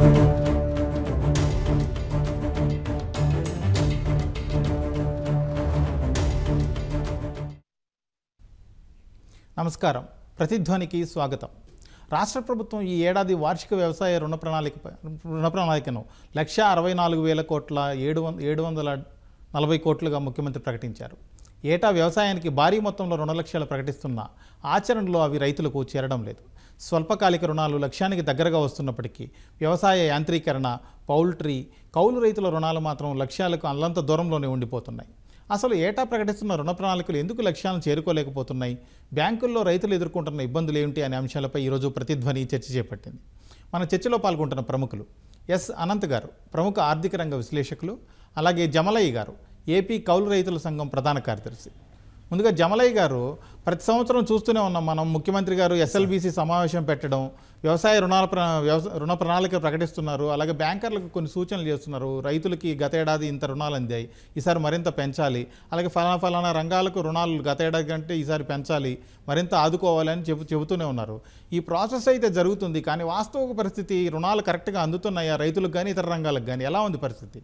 నమస్కారం ప్రతిధ్వనికి స్వాగతం రాష్ట్ర ప్రభుత్వం ఈ ఏడాది వార్షిక వ్యవసాయ రుణ ప్రణాళిక రుణ ప్రణాళికను లక్ష అరవై నాలుగు వేల కోట్ల ఏడు వంద ఏడు వందల నలభై కోట్లుగా ముఖ్యమంత్రి ప్రకటించారు ఏటా వ్యవసాయానికి భారీ మొత్తంలో రుణ లక్ష్యాలు ప్రకటిస్తున్నా ఆచరణలో అవి రైతులకు చేరడం లేదు స్వల్పకాలిక రుణాలు లక్ష్యానికి దగ్గరగా వస్తున్నప్పటికీ వ్యవసాయ యాంత్రీకరణ పౌల్ట్రీ కౌలు రైతుల రుణాలు మాత్రం లక్ష్యాలకు అల్లంత దూరంలోనే ఉండిపోతున్నాయి అసలు ఏటా ప్రకటిస్తున్న రుణ ప్రణాళికలు ఎందుకు లక్ష్యాలను చేరుకోలేకపోతున్నాయి బ్యాంకుల్లో రైతులు ఎదుర్కొంటున్న ఇబ్బందులు ఏమిటి అనే అంశాలపై ఈరోజు ప్రతిధ్వని చర్చ చేపట్టింది మన చర్చలో పాల్గొంటున్న ప్రముఖులు ఎస్ అనంత్ గారు ప్రముఖ ఆర్థిక రంగ విశ్లేషకులు అలాగే జమలయ్య గారు ఏపీ కౌలు రైతుల సంఘం ప్రధాన కార్యదర్శి ముందుగా జమలయ్య గారు ప్రతి సంవత్సరం చూస్తూనే ఉన్నాం మనం ముఖ్యమంత్రి గారు ఎస్ఎల్బీసీ సమావేశం పెట్టడం వ్యవసాయ రుణాల ప్ర వ్యవస రుణ ప్రణాళిక ప్రకటిస్తున్నారు అలాగే బ్యాంకర్లకు కొన్ని సూచనలు చేస్తున్నారు రైతులకి గత ఏడాది ఇంత రుణాలు అందాయి ఈసారి మరింత పెంచాలి అలాగే ఫలానా ఫలానా రంగాలకు రుణాలు గత ఏడాది కంటే ఈసారి పెంచాలి మరింత ఆదుకోవాలి అని చెబు చెబుతూనే ఉన్నారు ఈ ప్రాసెస్ అయితే జరుగుతుంది కానీ వాస్తవ పరిస్థితి రుణాలు కరెక్ట్గా అందుతున్నాయా రైతులకు కానీ ఇతర రంగాలకు కానీ ఎలా ఉంది పరిస్థితి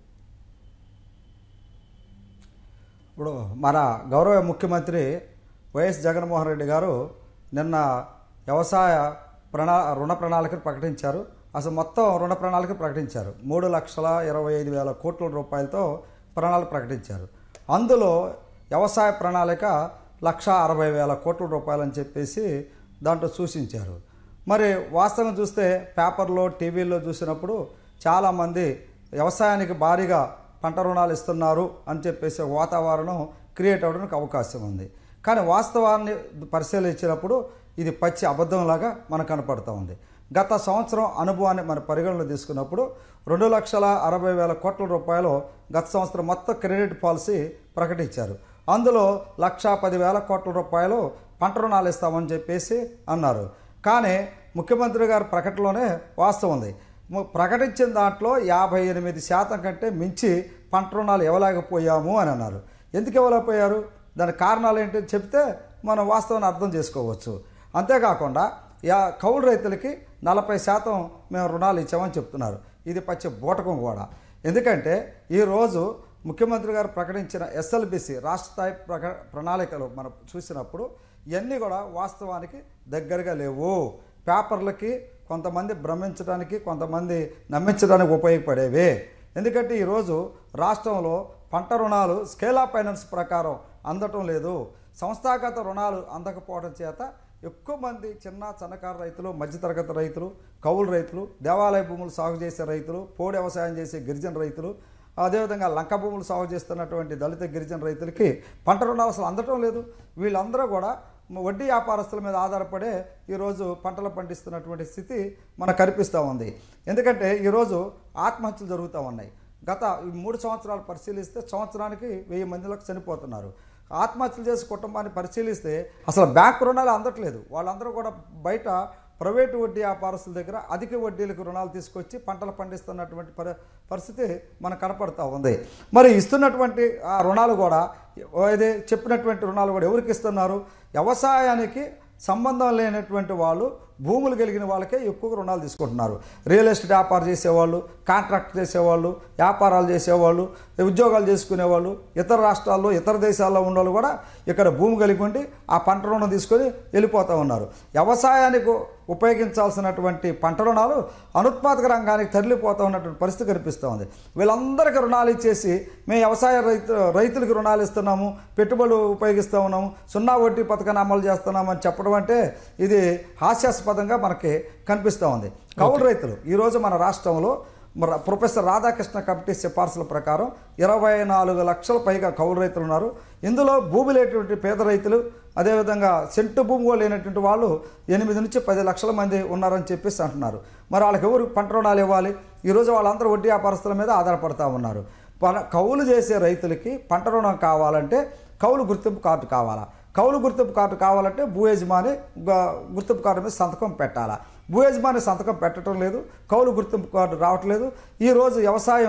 ఇప్పుడు మన గౌరవ ముఖ్యమంత్రి వైఎస్ జగన్మోహన్ రెడ్డి గారు నిన్న వ్యవసాయ ప్రణా రుణ ప్రణాళికను ప్రకటించారు అసలు మొత్తం రుణ ప్రణాళిక ప్రకటించారు మూడు లక్షల ఇరవై ఐదు వేల కోట్ల రూపాయలతో ప్రణాళిక ప్రకటించారు అందులో వ్యవసాయ ప్రణాళిక లక్ష అరవై వేల కోట్ల రూపాయలు అని చెప్పేసి దాంట్లో సూచించారు మరి వాస్తవం చూస్తే పేపర్లో టీవీల్లో చూసినప్పుడు చాలామంది వ్యవసాయానికి భారీగా పంట రుణాలు ఇస్తున్నారు అని చెప్పేసి ఒక వాతావరణం క్రియేట్ అవ్వడానికి అవకాశం ఉంది కానీ వాస్తవాన్ని పరిశీలించినప్పుడు ఇది పచ్చి అబద్ధంలాగా మనకు కనపడుతూ ఉంది గత సంవత్సరం అనుభవాన్ని మన పరిగణలో తీసుకున్నప్పుడు రెండు లక్షల అరవై వేల కోట్ల రూపాయలు గత సంవత్సరం మొత్తం క్రెడిట్ పాలసీ ప్రకటించారు అందులో లక్షా పదివేల కోట్ల రూపాయలు పంట రుణాలు ఇస్తామని చెప్పేసి అన్నారు కానీ ముఖ్యమంత్రి గారి ప్రకటనలోనే వాస్తవం ఉంది ము- ప్రకటించిన దాంట్లో యాభై ఎనిమిది శాతం కంటే మించి పంట రుణాలు ఇవ్వలేకపోయాము అని అన్నారు ఎందుకు ఇవ్వలేకపోయారు దాని కారణాలు ఏంటి చెప్తే మనం వాస్తవాన్ని అర్థం చేసుకోవచ్చు అంతేకాకుండా యా కౌలు రైతులకి నలభై శాతం మేము రుణాలు ఇచ్చామని చెప్తున్నారు ఇది పచ్చి బూటకం కూడా ఎందుకంటే ఈరోజు ముఖ్యమంత్రి గారు ప్రకటించిన ఎస్ఎల్బిసి రాష్ట్ర స్థాయి ప్రక ప్రణాళికలు మనం చూసినప్పుడు ఇవన్నీ కూడా వాస్తవానికి దగ్గరగా లేవు పేపర్లకి కొంతమంది భ్రమించడానికి కొంతమంది నమ్మించడానికి ఉపయోగపడేవే ఎందుకంటే ఈరోజు రాష్ట్రంలో పంట రుణాలు స్కేల్ ఆఫ్ ఫైనాన్స్ ప్రకారం అందటం లేదు సంస్థాగత రుణాలు అందకపోవడం చేత ఎక్కువ మంది చిన్న సన్నకారు రైతులు మధ్యతరగతి రైతులు కౌలు రైతులు దేవాలయ భూములు సాగు చేసే రైతులు పోడు వ్యవసాయం చేసే గిరిజన రైతులు అదేవిధంగా లంక భూములు సాగు చేస్తున్నటువంటి దళిత గిరిజన రైతులకి పంట రుణాలు అసలు అందటం లేదు వీళ్ళందరూ కూడా వడ్డీ వ్యాపారస్తుల మీద ఆధారపడే ఈరోజు పంటలు పండిస్తున్నటువంటి స్థితి మనకు కనిపిస్తూ ఉంది ఎందుకంటే ఈరోజు ఆత్మహత్యలు జరుగుతూ ఉన్నాయి గత ఈ మూడు సంవత్సరాలు పరిశీలిస్తే సంవత్సరానికి వెయ్యి మందిలకు చనిపోతున్నారు ఆత్మహత్యలు చేసే కుటుంబాన్ని పరిశీలిస్తే అసలు బ్యాంక్ రుణాలు అందట్లేదు వాళ్ళందరూ కూడా బయట ప్రైవేటు వడ్డీ వ్యాపారస్తుల దగ్గర అధిక వడ్డీలకు రుణాలు తీసుకొచ్చి పంటలు పండిస్తున్నటువంటి పరి పరిస్థితి మనకు కనపడుతూ ఉంది మరి ఇస్తున్నటువంటి ఆ రుణాలు కూడా ఏది చెప్పినటువంటి రుణాలు కూడా ఎవరికి ఇస్తున్నారు వ్యవసాయానికి సంబంధం లేనటువంటి వాళ్ళు భూములు కలిగిన వాళ్ళకే ఎక్కువ రుణాలు తీసుకుంటున్నారు రియల్ ఎస్టేట్ వ్యాపారం చేసేవాళ్ళు కాంట్రాక్ట్ చేసేవాళ్ళు వ్యాపారాలు చేసేవాళ్ళు ఉద్యోగాలు చేసుకునేవాళ్ళు ఇతర రాష్ట్రాల్లో ఇతర దేశాల్లో ఉన్న వాళ్ళు కూడా ఇక్కడ భూమి కలిగి ఉండి ఆ పంట రుణం తీసుకొని వెళ్ళిపోతూ ఉన్నారు వ్యవసాయానికి ఉపయోగించాల్సినటువంటి పంట రుణాలు అనుత్పాదక రంగానికి తరలిపోతూ ఉన్నటువంటి పరిస్థితి కనిపిస్తూ ఉంది వీళ్ళందరికీ రుణాలు ఇచ్చేసి మేము వ్యవసాయ రైతు రైతులకు రుణాలు ఇస్తున్నాము పెట్టుబడులు ఉపయోగిస్తూ ఉన్నాము సున్నా వడ్డీ పథకాన్ని అమలు చేస్తున్నాము అని చెప్పడం అంటే ఇది హాస్యాస్పదంగా మనకి కనిపిస్తూ ఉంది కౌలు రైతులు ఈరోజు మన రాష్ట్రంలో మన ప్రొఫెసర్ రాధాకృష్ణ కమిటీ సిఫార్సుల ప్రకారం ఇరవై నాలుగు లక్షల పైగా కౌలు రైతులు ఉన్నారు ఇందులో భూమి లేనటువంటి పేద రైతులు అదేవిధంగా సెంటు భూమి కూడా లేనటువంటి వాళ్ళు ఎనిమిది నుంచి పది లక్షల మంది ఉన్నారని చెప్పేసి అంటున్నారు మరి వాళ్ళకి ఎవరు పంట రుణాలు ఇవ్వాలి ఈరోజు వాళ్ళందరూ వడ్డీ వ్యాపారస్తుల మీద ఆధారపడతా ఉన్నారు పన కౌలు చేసే రైతులకి పంట రుణం కావాలంటే కౌలు గుర్తింపు కార్డు కావాలా కౌలు గుర్తింపు కార్డు కావాలంటే భూ యజమాని గ- గుర్తింపు కార్డు మీద సంతకం పెట్టాలా భూ యజమాని సంతకం పెట్టడం లేదు కౌలు గుర్తింపు కార్డు రావట్లేదు ఈరోజు వ్యవసాయంలో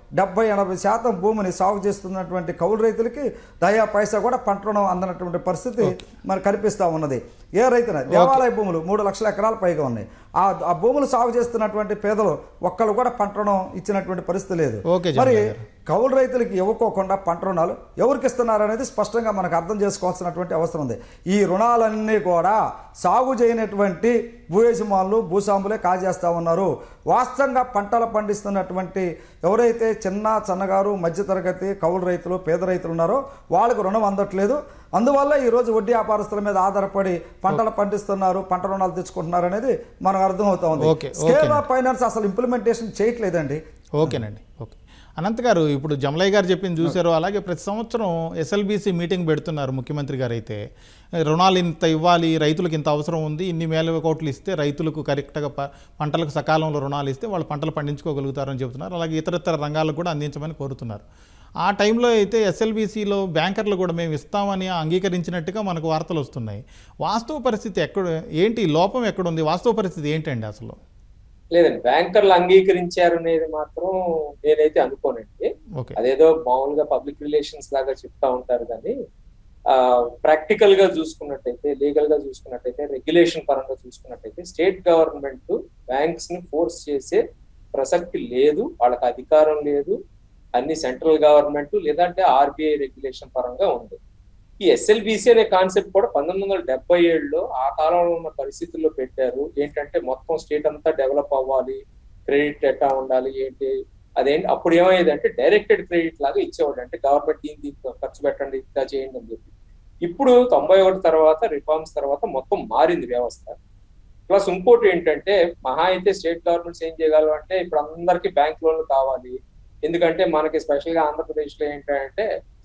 డెబ్బై ఎనభై శాతం భూమిని సాగు చేస్తున్నటువంటి కౌలు రైతులకి దయా పైసా కూడా పంట రుణం అందనటువంటి పరిస్థితి మరి కనిపిస్తూ ఉన్నది ఏ రైతున దేవాలయ భూములు మూడు లక్షల ఎకరాల పైగా ఉన్నాయి ఆ ఆ భూములు సాగు చేస్తున్నటువంటి పేదలు ఒక్కళ్ళు కూడా పంట రుణం ఇచ్చినటువంటి పరిస్థితి లేదు ఓకే మరి జమలయ్య గారు. కౌలు రైతులకి ఇవ్వకోకుండా పంట రుణాలు ఎవరికి ఇస్తున్నారు అనేది స్పష్టంగా మనకు అర్థం చేసుకోవాల్సినటువంటి అవసరం ఉంది ఈ రుణాలన్నీ కూడా సాగు చేయనటువంటి భూయజమానులు భూస్వాములే కాజేస్తూ ఉన్నారు వాస్తవంగా పంటలు పండిస్తున్నటువంటి ఎవరైతే చిన్న సన్నగారు మధ్యతరగతి కౌలు రైతులు పేద రైతులు ఉన్నారో వాళ్ళకు రుణం అందట్లేదు అందువల్ల ఈరోజు వడ్డీ వ్యాపారస్తుల మీద ఆధారపడి పంటలు పండిస్తున్నారు పంట రుణాలు తెచ్చుకుంటున్నారు అనేది మనకు అర్థమవుతా ఉంది ఓకే, స్కేల్ ఆఫ్ ఫైనాన్స్ అసలు ఇంప్లిమెంటేషన్ చేయట్లేదండి ఓకేనండి ఓకే అనంత్ గారు ఇప్పుడు జమలయ్య గారు చెప్పింది చూశారు అలాగే ప్రతి సంవత్సరం ఎస్ఎల్బీసీ మీటింగ్ పెడుతున్నారు ముఖ్యమంత్రి గారు అయితే రుణాలు ఇంత ఇవ్వాలి రైతులకు ఇంత అవసరం ఉంది ఇన్ని వేల కోట్లు ఇస్తే రైతులకు కరెక్ట్గా ప- పంటలకు సకాలంలో రుణాలు ఇస్తే వాళ్ళు పంటలు పండించుకోగలుగుతారని చెబుతున్నారు అలాగే ఇతరతర రంగాలకు కూడా అందించమని కోరుతున్నారు ఆ టైంలో అయితే ఎస్ఎల్బీసీలో బ్యాంకర్లు కూడా మేము ఇస్తామని అంగీకరించినట్టుగా మనకు వార్తలు వస్తున్నాయి వాస్తవ పరిస్థితి ఎక్కడ ఏంటి లోపం ఎక్కడుంది వాస్తవ పరిస్థితి ఏంటండి అసలు లేదండి బ్యాంకర్లు అంగీకరించారు అనేది మాత్రం నేనైతే అనుకోనండి ఓకే అదేదో మామూలుగా పబ్లిక్ రిలేషన్స్ లాగా చెప్తా ఉంటారు కానీ ఆ ప్రాక్టికల్ గా చూసుకున్నట్టయితే లీగల్ గా చూసుకున్నట్టయితే రెగ్యులేషన్ పరంగా చూసుకున్నట్టయితే స్టేట్ గవర్నమెంట్ బ్యాంక్స్ ని ఫోర్స్ చేసే ప్రసక్తి లేదు వాళ్ళకి అధికారం లేదు అన్ని సెంట్రల్ గవర్నమెంట్ లేదంటే ఆర్బీఐ రెగ్యులేషన్ పరంగా ఉంది ఈ ఎస్ఎల్బిసి అనే కాన్సెప్ట్ కూడా పంతొమ్మిది వందల డెబ్బై ఏడులో ఆ కాలంలో ఉన్న పరిస్థితుల్లో పెట్టారు ఏంటంటే మొత్తం స్టేట్ అంతా డెవలప్ అవ్వాలి క్రెడిట్ ఎట్టా ఉండాలి ఏంటి అదేంటి అప్పుడు ఏమయ్యేదంటే డైరెక్టెడ్ క్రెడిట్ లాగా ఇచ్చేవాడు అంటే గవర్నమెంట్ దీని దీనికి ఖర్చు పెట్టండి ఇంకా చేయండి అని చెప్పి ఇప్పుడు తొంభై ఒకటి తర్వాత రిఫార్మ్స్ తర్వాత మొత్తం మారింది వ్యవస్థ ప్లస్ ఇంకోటి ఏంటంటే మహా అయితే స్టేట్ గవర్నమెంట్స్ ఏం చేయగలవు అంటే ఇప్పుడు అందరికీ బ్యాంక్ లోన్లు కావాలి ఎందుకంటే మనకి స్పెషల్ గా ఆంధ్రప్రదేశ్ లో ఏంటంటే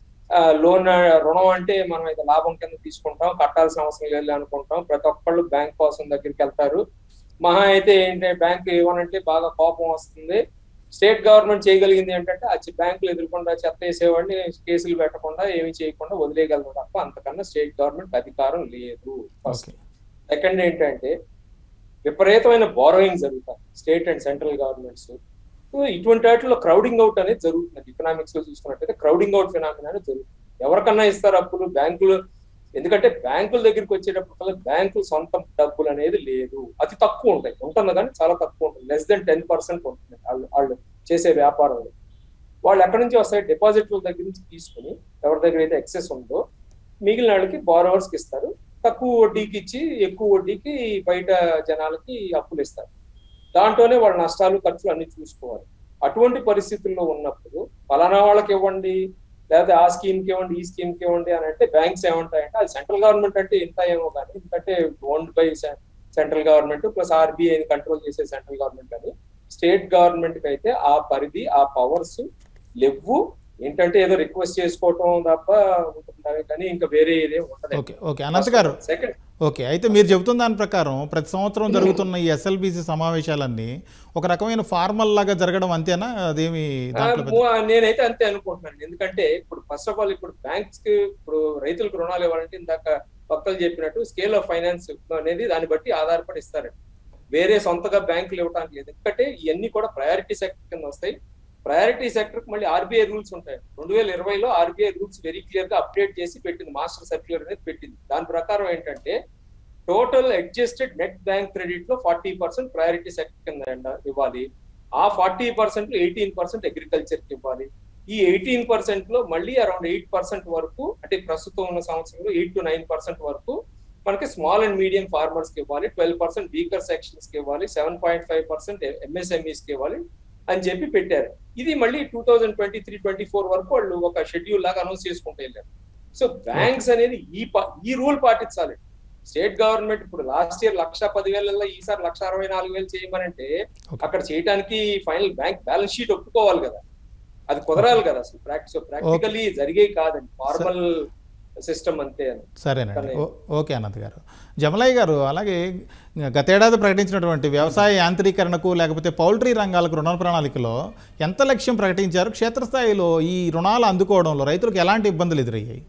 లోన్ రుణం అంటే మనం అయితే లాభం కింద తీసుకుంటాం కట్టాల్సిన అవసరం లేదు అనుకుంటాం ప్రతి ఒక్కళ్ళు బ్యాంక్ కోసం దగ్గరికి వెళ్తారు మహా అయితే ఏంటంటే బ్యాంక్ ఇవ్వనంటే బాగా కోపం వస్తుంది స్టేట్ గవర్నమెంట్ చేయగలిగింది ఏంటంటే ఆ బ్యాంకులు ఎదుర్కొండా చెత్త వేసేవాడిని కేసులు పెట్టకుండా ఏమీ చేయకుండా వదిలేయగలరు తప్ప అంతకన్నా స్టేట్ గవర్నమెంట్ అధికారం లేదు ఫస్ట్ ఓకే సెకండ్ ఏంటంటే విపరీతమైన బారోయింగ్ జరుగుతాయి state and central governments so ఇటువంటి వాటిలో క్రౌడింగ్ అవుట్ అనేది జరుగుతుంది ఎకనామిక్స్ లో చూసుకున్నట్టయితే క్రౌడింగ్ అవుట్ ఫినామినా అనేది జరుగుతుంది ఎవరికన్నా ఇస్తారు అప్పులు బ్యాంకులు ఎందుకంటే బ్యాంకుల దగ్గరికి వచ్చేటప్పుడు బ్యాంకులు సొంత డబ్బులు అనేది లేదు అతి తక్కువ ఉంటాయి ఉంటుంది కానీ చాలా తక్కువ ఉంటుంది లెస్ దెన్ టెన్ పర్సెంట్ ఉంటుంది వాళ్ళు వాళ్ళు చేసే వ్యాపారంలో వాళ్ళు ఎక్కడి నుంచి వస్తాయి డిపాజిట్ల దగ్గర నుంచి తీసుకుని ఎవరి దగ్గర అయితే ఎక్సెస్ ఉందో మిగిలిన వాళ్ళకి borrowers కి ఇస్తారు తక్కువ వడ్డీకి ఇచ్చి ఎక్కువ వడ్డీకి బయట జనాలకి అప్పులు ఇస్తారు దాంట్లోనే వాళ్ళ నష్టాలు ఖర్చులు అన్ని చూసుకోవాలి అటువంటి పరిస్థితుల్లో ఉన్నప్పుడు ఫలానా వాళ్ళకి ఇవ్వండి లేకపోతే ఆ స్కీమ్ కి ఇవ్వండి ఈ స్కీమ్ కి ఇవ్వండి అని అంటే బ్యాంక్స్ ఏమంటాయంటే అది సెంట్రల్ గవర్నమెంట్ అంటే ఇంత ఏమో కానీ ఎందుకంటే owned by central government plus ఆర్బీఐని కంట్రోల్ చేసే సెంట్రల్ గవర్నమెంట్ అని స్టేట్ గవర్నమెంట్ కి అయితే ఆ పరిధి ఆ పవర్స్ లేవు ఏంటంటే ఏదో రిక్వెస్ట్ చేసుకోవటం తప్ప ఉంటుంటారు కానీ ఇంకా వేరే ఏదేం ఉండదు ఓకే ఓకే అనంత్ గారు సెకండ్ ఓకే అయితే మీరు చెబుతున్న దాని ప్రకారం ప్రతి సంవత్సరం జరుగుతున్న ఈ ఎస్ఎల్బిసి సమావేశాలన్నీ ఒక రకమైన ఫార్మల్ లాగా జరగడం అంతేనా అదేమి దాంట్లో పెద్ద- ఆ, నేనైతే అంతే అనుకుంటున్నాను ఎందుకంటే ఇప్పుడు ఫస్ట్ ఆఫ్ ఆల్ ఇప్పుడు బ్యాంక్స్ కి ఇప్పుడు రైతులకు రుణాలు ఇవ్వాలంటే ఇందాక భక్తులు చెప్పినట్టు స్కేల్ ఆఫ్ ఫైనాన్స్ అనేది దాన్ని బట్టి ఆధారపడి ఇస్తారండి వేరే సొంతగా బ్యాంకులు ఇవ్వడానికి లేదు ఎందుకంటే ఇవన్నీ కూడా ప్రయారిటీ సెక్టర్ కింద వస్తాయి ప్రయారిటీ సెక్టర్ మళ్ళీ ఆర్బీఐ రూల్స్ ఉంటాయి రెండు వేల ఇరవైలో ఆర్బీఐ రూల్స్ వెరీ క్లియర్ గా అప్డేట్ చేసి పెట్టింది మాస్టర్ సర్క్యులర్ అనేది పెట్టింది దాని ప్రకారం ఏంటంటే total adjusted net bank credit లో ఫార్టీ పర్సెంట్ ప్రయారిటీ సెక్టర్ కింద ఇవ్వాలి ఆ ఫార్టీ పర్సెంట్ లో ఎయిటీన్ పర్సెంట్ అగ్రికల్చర్ కి ఇవ్వాలి ఈ ఎయిటీన్ పర్సెంట్ లో మళ్ళీ అరౌండ్ ఎయిట్ పర్సెంట్ వరకు అంటే ప్రస్తుతం ఉన్న సంవత్సరంలో ఎయిట్ టు నైన్ పర్సెంట్ వరకు మనకి స్మాల్ అండ్ మీడియం ఫార్మర్స్ కి ఇవ్వాలి ట్వెల్వ్ పర్సెంట్ వీకర్ సెక్షన్స్ కి ఇవ్వాలి seven point five percent MSMEs కి ఇవ్వాలి అని చెప్పి పెట్టారు ఇది మళ్ళీ two thousand twenty three twenty four వరకు వాళ్ళు ఒక షెడ్యూల్ లాగా అనౌన్స్ చేసుకుంటూ వెళ్ళారు సో బ్యాంక్స్ అనేది ఈ పా- ఈ రూల్ పాటించాలి స్టేట్ గవర్నమెంట్ ఇప్పుడు లాస్ట్ ఇయర్ లక్ష పదివేలలో ఈసారి లక్ష అరవై నాలుగు వేలు చేయమనంటే Okay. అక్కడ చేయడానికి ఫైనల్ బ్యాంక్ బ్యాలెన్స్ షీట్ ఒప్పుకోవాలి కదా అది కుదరాలి కదా అసలు ప్రాక్టీస్ ప్రాక్టికల్లీ జరిగే కాదండి ఫార్మల్ సిస్టమ్ అంతే అని సరేనండి ఓ- ఓకే అనంత్ గారు జమలయ్య గారు అలాగే గతేడాది ప్రకటించినటువంటి వ్యవసాయ యాంత్రీకరణకు లేకపోతే పౌల్ట్రీ రంగాలకు రుణ ప్రణాళికలో ఎంత లక్ష్యం ప్రకటించారు క్షేత్రస్థాయిలో ఈ రుణాలు అందుకోవడంలో రైతులకు ఎలాంటి ఇబ్బందులు ఎదురయ్యాయి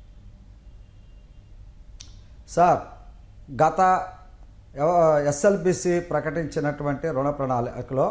సార్ గత ఎస్ఎల్బిసి ప్రకటించినటువంటి రుణ ప్రణాళికలో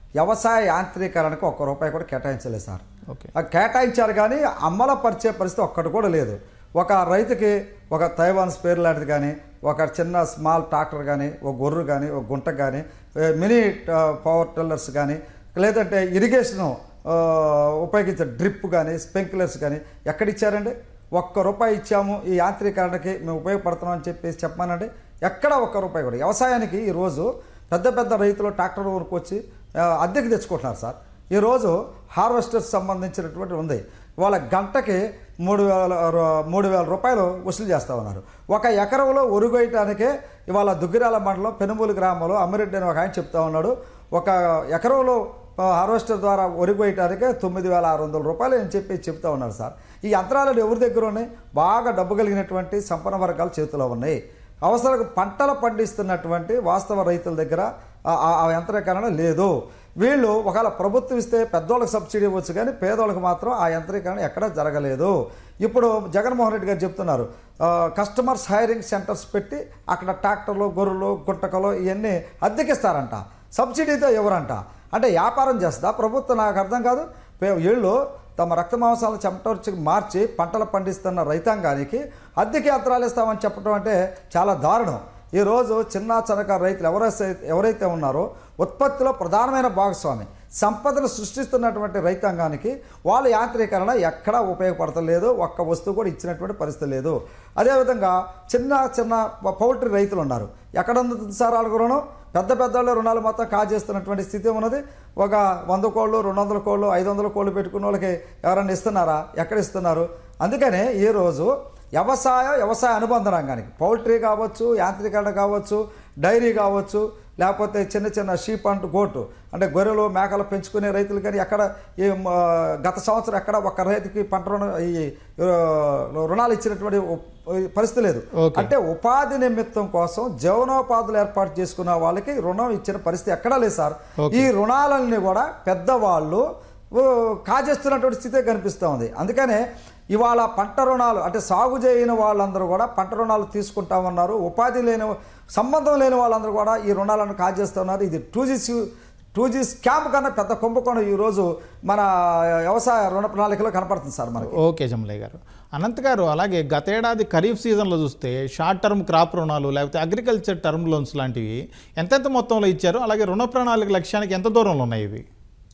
వ్యవసాయ యాంత్రీకరణకు ఒక్క రూపాయి కూడా కేటాయించలేదు సార్ ఓకే ఆ కేటాయించారు కానీ అమలుపరిచే పరిస్థితి ఒక్కటి కూడా లేదు ఒక రైతుకి ఒక తైవాన్ స్పేర్ లాంటిది కానీ ఒక చిన్న స్మాల్ ట్రాక్టర్ కానీ ఒక గొర్రు కానీ ఒక గుంట కానీ ఏ, మినీ ఆ, పవర్ టిల్లర్స్ కానీ లేదంటే ఇరిగేషన్ ఆ, ఉపయోగించే డ్రిప్ కానీ స్ప్రింక్లర్స్ కానీ ఎక్కడ ఇచ్చారండి ఒక్క రూపాయి ఇచ్చాము ఈ యాంత్రీకరణకి మేము ఉపయోగపడుతున్నాం అని చెప్పేసి చెప్పానండి ఎక్కడ ఒక్క రూపాయి కూడా వ్యవసాయానికి ఈరోజు పెద్ద పెద్ద రైతులు ట్రాక్టర్ వరకు వచ్చి ఆ, అద్దెకి తెచ్చుకుంటున్నారు సార్ ఈరోజు హార్వెస్టర్స్ సంబంధించినటువంటి ఉంది వాళ్ళ గంటకి మూడు వేల రూ- మూడు వేల రూపాయలు వసూలు చేస్తూ ఉన్నారు ఒక ఎకరంలో ఒరుగొయ్యటానికే ఇవాళ దుగ్గిరాల మండలం పెనుమూలు గ్రామంలో అమ్మిరెడ్డి అని ఒక ఆయన చెప్తా ఉన్నాడు ఒక ఎకరంలో ఆ, హార్వెస్టర్ ద్వారా ఒరిగొయ్యటానికే తొమ్మిది వేల ఆరు వందల రూపాయలు అని చెప్పి చెప్తా ఉన్నారు సార్ ఈ యంత్రాలు ఎవరి దగ్గర ఉన్నాయి బాగా డబ్బు కలిగినటువంటి సంపన్న వర్గాల చేతిలో ఉన్నాయి అవసరం పంటలు పండిస్తున్నటువంటి వాస్తవ రైతుల దగ్గర ఆ- ఆ- ఆ యంత్రీకరణ లేదు వీళ్ళు ఒకవేళ ప్రభుత్వం ఇస్తే పెద్దోళ్ళకి సబ్సిడీ ఇవ్వచ్చు కానీ పేదోళ్ళకి మాత్రం ఆ యంత్రీకరణ ఎక్కడా జరగలేదు ఇప్పుడు జగన్మోహన్ రెడ్డి గారు చెప్తున్నారు ఆ, కస్టమర్స్ హైరింగ్ సెంటర్స్ పెట్టి అక్కడ ట్రాక్టర్లు గొర్రెలు గుట్టకలు ఇవన్నీ అద్దెకిస్తారంట సబ్సిడీతో ఎవరంట అంటే వ్యాపారం చేస్తా ప్రభుత్వం నాకు అర్థం కాదు పే- వీళ్ళు తమ రక్త మాంసాలను చెమటర్చి మార్చి పంటలు పండిస్తున్న రైతాంగానికి అద్దెకి యంత్రాలు ఇస్తామని చెప్పడం అంటే చాలా దారుణం ఈరోజు చిన్న చనక రైతులు ఎవరైతే ఎవరైతే ఉన్నారో ఉత్పత్తిలో ప్రధానమైన భాగస్వామి సంపదను సృష్టిస్తున్నటువంటి రైతాంగానికి వాళ్ళ యాంత్రీకరణ ఎక్కడా ఉపయోగపడతలేదు ఒక్క వస్తువు కూడా ఇచ్చినటువంటి పరిస్థితి లేదు అదేవిధంగా చిన్న చిన్న పౌల్ట్రీ రైతులు ఉన్నారు ఎక్కడ ఉంది సార్ వాళ్ళకు రుణం పెద్ద పెద్ద వాళ్ళు రుణాలు మొత్తం కాజేస్తున్నటువంటి స్థితి ఉన్నది ఒక వంద కోళ్ళు రెండు వందల కోళ్ళు ఐదు వందల కోళ్ళు పెట్టుకున్న వాళ్ళకి ఎవరైనా ఇస్తున్నారా ఎక్కడ ఇస్తున్నారు అందుకనే ఈరోజు వ్యవసాయ వ్యవసాయ అనుబంధ రంగానికి పౌల్ట్రీ కావచ్చు యాంత్రీకరణ కావచ్చు డైరీ కావచ్చు లేకపోతే చిన్న చిన్న షీప్ అండ్ గోటు అంటే గొర్రెలు మేకలు పెంచుకునే రైతులు కానీ ఎక్కడ ఈ మ, గత సంవత్సరం ఎక్కడ ఒక రైతుకి పంట రుణం ఈ ఆ, రుణాలు ఇచ్చినటువంటి ఉ- పరిస్థితి లేదు ఓకే. అంటే ఉపాధి నిమిత్తం కోసం జీవనోపాధులు ఏర్పాటు చేసుకున్న వాళ్ళకి రుణం ఇచ్చిన పరిస్థితి ఎక్కడా లేదు సార్ ఓకే. ఈ రుణాలన్నీ కూడా పెద్దవాళ్ళు ఓ, కాజేస్తున్నటువంటి స్థితే కనిపిస్తూ ఉంది అందుకనే ఇవాళ పంట రుణాలు అంటే సాగు చేయని వాళ్ళందరూ కూడా పంట రుణాలు తీసుకుంటా ఉన్నారు ఉపాధి లేని సంబంధం లేని వాళ్ళందరూ కూడా ఈ రుణాలను కాజేస్తున్నారు ఇది two G two G scam కన్నా పెద్ద కుంభకోణం ఈరోజు మన వ్యవసాయ రుణ ప్రణాళికలో కనపడుతుంది సార్ మనకి ఓకే జమలయ్య గారు అనంత్ గారు అలాగే గతేడాది ఖరీఫ్ సీజన్లో చూస్తే షార్ట్ టర్మ్ క్రాప్ రుణాలు లేకపోతే అగ్రికల్చర్ టర్మ్ లోన్స్ లాంటివి ఎంతెంత మొత్తంలో ఇచ్చారు అలాగే రుణ ప్రణాళిక లక్ష్యానికి ఎంత దూరంలో ఉన్నాయి ఇవి